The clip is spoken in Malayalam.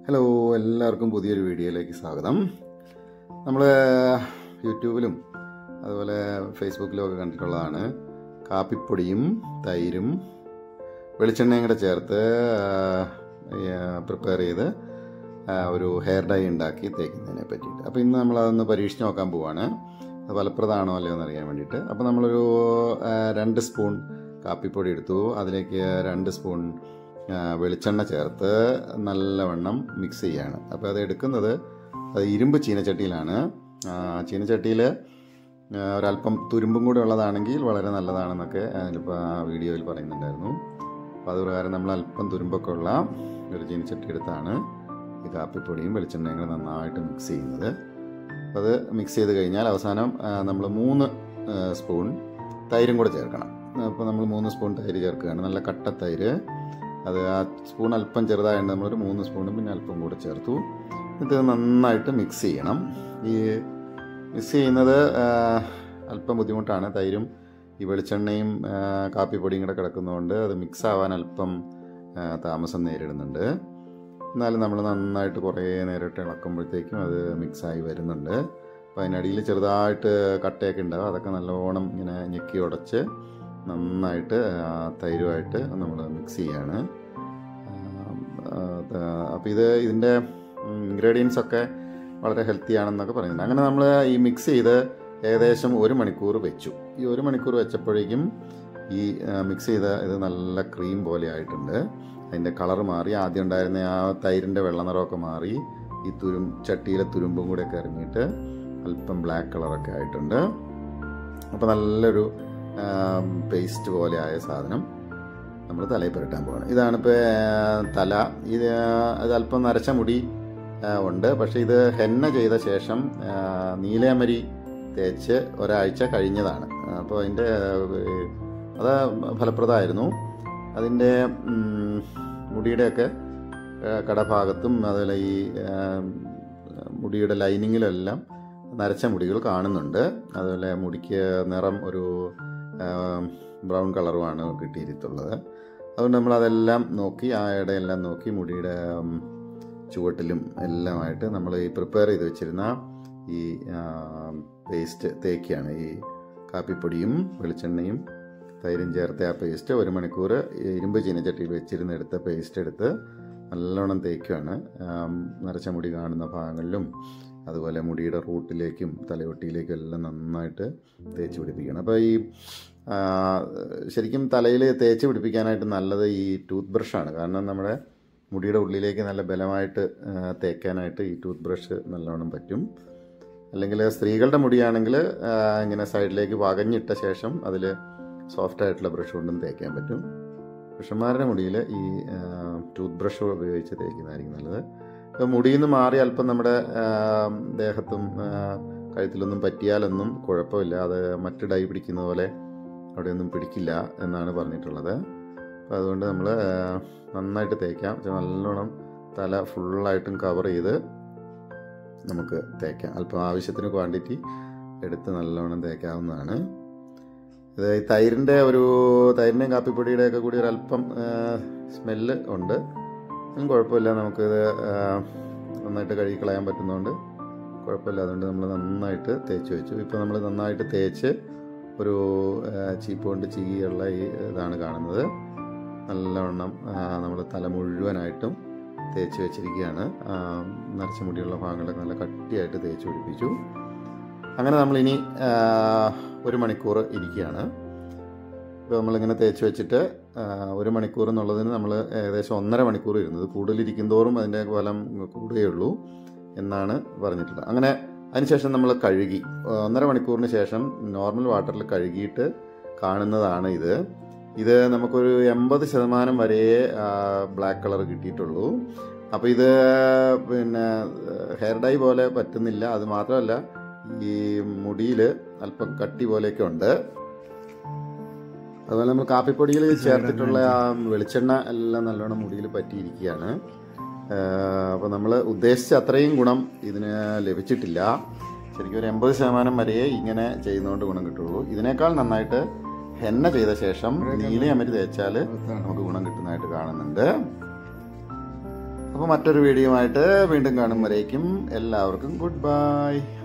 ഹലോ എല്ലാവർക്കും പുതിയൊരു വീഡിയോയിലേക്ക് സ്വാഗതം നമ്മൾ യൂട്യൂബിലും അതുപോലെ ഫേസ്ബുക്കിലും ഒക്കെ കണ്ടിട്ടുള്ളതാണ് കാപ്പിപ്പൊടിയും തൈരും വെളിച്ചെണ്ണയും കൂടെ ചേർത്ത് പ്രിപ്പയർ ചെയ്ത് ആ, ഒരു ഹെയർ ഡൈ ഉണ്ടാക്കി തേക്കുന്നതിനെ പറ്റിയിട്ട് അപ്പോൾ ഇന്ന് നമ്മൾ അതൊന്ന് പരീക്ഷിച്ച് നോക്കാൻ പോവാണ് അത് ഫലപ്രദമാണോ അല്ലയോ എന്ന് അറിയാൻ വേണ്ടിയിട്ട് അപ്പോൾ നമ്മളൊരു ആ, രണ്ട് സ്പൂൺ കാപ്പിപ്പൊടി എടുത്തു അതിലേക്ക് രണ്ട് സ്പൂൺ ആ, വെളിച്ചെണ്ണ ചേർത്ത് നല്ലവണ്ണം മിക്സ് ചെയ്യാണ് അപ്പോൾ അത് എടുക്കുന്നത് അത് ഇരുമ്പ് ചീനച്ചട്ടിയിലാണ് ചീനച്ചട്ടിയിൽ ഒരല്പം തുരുമ്പും കൂടെ ഉള്ളതാണെങ്കിൽ വളരെ നല്ലതാണെന്നൊക്കെ അതിലിപ്പോൾ ആ വീഡിയോയിൽ പറയുന്നുണ്ടായിരുന്നു അപ്പോൾ അത് പ്രകാരം നമ്മൾ അല്പം തുരുമ്പൊക്കെ ഉള്ള ഒരു ചീനച്ചട്ടി എടുത്താണ് ഈ കാപ്പിപ്പൊടിയും വെളിച്ചെണ്ണയും കൂടെ നന്നായിട്ട് മിക്സ് ചെയ്യുന്നത് അപ്പോൾ അത് മിക്സ് ചെയ്ത് കഴിഞ്ഞാൽ അവസാനം നമ്മൾ മൂന്ന് ആ, സ്പൂൺ തൈരും കൂടെ ചേർക്കണം അപ്പോൾ നമ്മൾ മൂന്ന് സ്പൂൺ തൈര് ചേർക്കുകയാണ് നല്ല കട്ട തൈര് അത് ആ സ്പൂൺ അല്പം ചെറുതായതുകൊണ്ട് നമ്മളൊരു മൂന്ന് സ്പൂണും പിന്നെ അല്പം കൂടെ ചേർത്തു ഇത് നന്നായിട്ട് മിക്സ് ചെയ്യണം ഈ മിക്സ് ചെയ്യുന്നത് ആ, അല്പം ബുദ്ധിമുട്ടാണ് തൈരും ഈ വെളിച്ചെണ്ണയും ആ, കാപ്പിപ്പൊടിയും കൂടെ കിടക്കുന്നതുകൊണ്ട് അത് മിക്സ് ആവാൻ അല്പം ആ, താമസം നേരിടുന്നുണ്ട് എന്നാലും നമ്മൾ നന്നായിട്ട് കുറേ നേരിട്ട് ഇളക്കുമ്പോഴത്തേക്കും അത് മിക്സായി വരുന്നുണ്ട് അപ്പോൾ അതിനടിയിൽ ചെറുതായിട്ട് കട്ടയൊക്കെ ഉണ്ടാവും അതൊക്കെ നല്ലോണം ഇങ്ങനെ ഞെക്കി ഉടച്ച് നന്നായിട്ട് ആ തൈരുമായിട്ട് നമ്മൾ മിക്സ് ചെയ്യാണ് അപ്പോൾ ഇത് ഇതിൻ്റെ ഇൻഗ്രീഡിയൻസ് ഒക്കെ വളരെ ഹെൽത്തി ആണെന്നൊക്കെ പറയുന്നുണ്ട് അങ്ങനെ നമ്മൾ ഈ മിക്സ് ചെയ്ത് ഏകദേശം ഒരു മണിക്കൂർ വെച്ചു ഈ ഒരു മണിക്കൂർ വെച്ചപ്പോഴേക്കും ഈ മിക്സ് ചെയ്ത ഇത് നല്ല ക്രീം പോലെ ആയിട്ടുണ്ട് അതിൻ്റെ കളർ മാറി ആദ്യം ഉണ്ടായിരുന്ന ആ തൈരിൻ്റെ വെള്ള നിറമൊക്കെ മാറി ഈ തുരും ചട്ടിയിലെ തുരുമ്പും കൂടെ ഒക്കെ ഇറങ്ങിയിട്ട് അല്പം ബ്ലാക്ക് കളറൊക്കെ ആയിട്ടുണ്ട് അപ്പോൾ നല്ലൊരു പേസ്റ്റ് പോലെ ആയ സാധനം നമ്മൾ തലയിൽ പുരട്ടാൻ പോകണം ഇതാണിപ്പോൾ തല ഇത് ഇത് അല്പം നരച്ച മുടി ആ, ഉണ്ട് പക്ഷേ ഇത് ഹെന്ന ചെയ്ത ശേഷം ആ, നീലയമരി തേച്ച് ഒരാഴ്ച കഴിഞ്ഞതാണ് അപ്പോൾ അതിൻ്റെ അത് ഫലപ്രദമായിരുന്നു അതിൻ്റെ ഉം, മുടിയുടെയൊക്കെ ആ, കടഭാഗത്തും അതുപോലെ ഈ ആ, മുടിയുടെ ലൈനിങ്ങിലെല്ലാം നരച്ച മുടികൾ കാണുന്നുണ്ട് അതുപോലെ മുടിക്ക് നിറം ഒരു ബ്രൗൺ കളറുമാണ് കിട്ടിയിട്ടുള്ളത് അതുകൊണ്ട് നമ്മൾ അതെല്ലാം നോക്കി ആ ഇടയെല്ലാം നോക്കി മുടിയുടെ ഉം, ചുവട്ടിലും എല്ലാമായിട്ട് നമ്മൾ ഈ പ്രിപ്പയർ ചെയ്ത് വെച്ചിരുന്ന ഈ പേസ്റ്റ് തേക്കുകയാണ് ഈ കാപ്പിപ്പൊടിയും വെളിച്ചെണ്ണയും തൈരും ചേർത്ത ആ പേസ്റ്റ് ഒരു മണിക്കൂർ ഇരുമ്പ് ചീനച്ചട്ടിയിൽ വെച്ചിരുന്ന് എടുത്ത പേസ്റ്റ് എടുത്ത് നല്ലോണം തേക്കുകയാണ് ആം, നരച്ച മുടി കാണുന്ന ഭാഗങ്ങളിലും അതുപോലെ മുടിയുടെ റൂട്ടിലേക്കും തലയൊട്ടിയിലേക്കും എല്ലാം നന്നായിട്ട് തേച്ച് പിടിപ്പിക്കണം അപ്പോൾ ഈ ആ, ശരിക്കും തലയിൽ തേച്ച് പിടിപ്പിക്കാനായിട്ട് നല്ലത് ഈ ടൂത്ത് ബ്രഷാണ് കാരണം നമ്മുടെ മുടിയുടെ ഉള്ളിലേക്ക് നല്ല ബലമായിട്ട് ആ, തേക്കാനായിട്ട് ഈ ടൂത്ത് ബ്രഷ് നല്ലോണം പറ്റും അല്ലെങ്കിൽ സ്ത്രീകളുടെ മുടിയാണെങ്കിൽ ആ, ഇങ്ങനെ സൈഡിലേക്ക് വകഞ്ഞിട്ട ശേഷം അതിൽ സോഫ്റ്റ് ആയിട്ടുള്ള ബ്രഷ് കൊണ്ടും തേക്കാൻ പറ്റും പുരുഷന്മാരുടെ മുടിയിൽ ഈ ടൂത്ത് ബ്രഷ് ഉപയോഗിച്ച് തേക്കുന്നതായിരിക്കും നല്ലത് ഇപ്പോൾ മുടിയിൽ നിന്ന് മാറി അല്പം നമ്മുടെ ആ, ദേഹത്തും ആ, കഴുത്തിലൊന്നും പറ്റിയാലൊന്നും കുഴപ്പമില്ല അത് മറ്റ് ഡൈ പിടിക്കുന്ന പോലെ അവിടെയൊന്നും പിടിക്കില്ല എന്നാണ് പറഞ്ഞിട്ടുള്ളത് അപ്പോൾ അതുകൊണ്ട് നമ്മൾ നന്നായിട്ട് തേക്കാം പക്ഷെ നല്ലോണം തല ഫുള്ളായിട്ടും കവർ ചെയ്ത് നമുക്ക് തേക്കാം അല്പം ആവശ്യത്തിന് ക്വാണ്ടിറ്റി എടുത്ത് നല്ലോണം തേക്കാവുന്നതാണ് ഇത് ഈ തൈരിൻ്റെ ഒരു തൈരിൻ്റെയും കാപ്പിപ്പൊടിയുടെ ഒക്കെ കൂടി ഒരു അല്പം സ്മെല്ല് ഉണ്ട് ഒന്നും കുഴപ്പമില്ല നമുക്കിത് ആ, നന്നായിട്ട് കഴുകി കളയാൻ പറ്റുന്നതുകൊണ്ട് കുഴപ്പമില്ല അതുകൊണ്ട് നമ്മൾ നന്നായിട്ട് തേച്ച് വെച്ചു ഇപ്പോൾ നമ്മൾ നന്നായിട്ട് തേച്ച് ഒരു ചീപ്പ് കൊണ്ട് ചീകിയുള്ള ഈ ഇതാണ് കാണുന്നത് നല്ലവണ്ണം നമ്മൾ തല മുഴുവനായിട്ടും തേച്ച് വെച്ചിരിക്കുകയാണ് ആ, നരച്ച മുടിയുള്ള ഭാഗങ്ങളൊക്കെ നല്ല കട്ടിയായിട്ട് തേച്ച് പിടിപ്പിച്ചു അങ്ങനെ നമ്മളിനി ആ, ഒരു മണിക്കൂർ ഇരിക്കുകയാണ് ഇപ്പോൾ നമ്മളിങ്ങനെ തേച്ച് വെച്ചിട്ട് ആ, ഒരു മണിക്കൂർ എന്നുള്ളതിന് നമ്മൾ ഏകദേശം ഒന്നര മണിക്കൂർ ഇരുന്നത് കൂടുതലിരിക്കും തോറും അതിൻ്റെ ഫലം കൂടുകയുള്ളൂ എന്നാണ് പറഞ്ഞിട്ടുള്ളത് അങ്ങനെ അതിനുശേഷം നമ്മൾ കഴുകി ഒന്നര മണിക്കൂറിന് ശേഷം നോർമൽ വാട്ടറിൽ കഴുകിയിട്ട് കാണുന്നതാണ് ഇത് ഇത് നമുക്കൊരു എൺപത് ശതമാനം വരെ ബ്ലാക്ക് കളർ കിട്ടിയിട്ടുള്ളൂ അപ്പോൾ ഇത് പിന്നെ ഹെയർ ഡൈ പോലെ പറ്റുന്നില്ല അത് മാത്രമല്ല ഈ മുടിയിൽ അല്പം കട്ടി പോലെയൊക്കെ ഉണ്ട് അതുപോലെ നമ്മൾ കാപ്പിപ്പൊടിയിൽ ചേർത്തിട്ടുള്ള ആ വെളിച്ചെണ്ണ എല്ലാം നല്ലോണം മുടിയിൽ പറ്റിയിരിക്കുകയാണ് അപ്പോൾ നമ്മൾ ഉദ്ദേശിച്ച അത്രയും ഗുണം ഇതിന് ലഭിച്ചിട്ടില്ല ശരിക്കും ഒരു എൺപത് ശതമാനം വരെ ഇങ്ങനെ ചെയ്യുന്നതുകൊണ്ട് ഗുണം കിട്ടുള്ളൂ ഇതിനേക്കാൾ നന്നായിട്ട് ഹെന്ന ചെയ്ത ശേഷം നീലയമരി തേച്ചാൽ നമുക്ക് ഗുണം കിട്ടുന്നതായിട്ട് കാണുന്നുണ്ട് അപ്പോൾ മറ്റൊരു വീഡിയോ ആയിട്ട് വീണ്ടും കാണും വരേക്കും എല്ലാവർക്കും ഗുഡ് ബൈ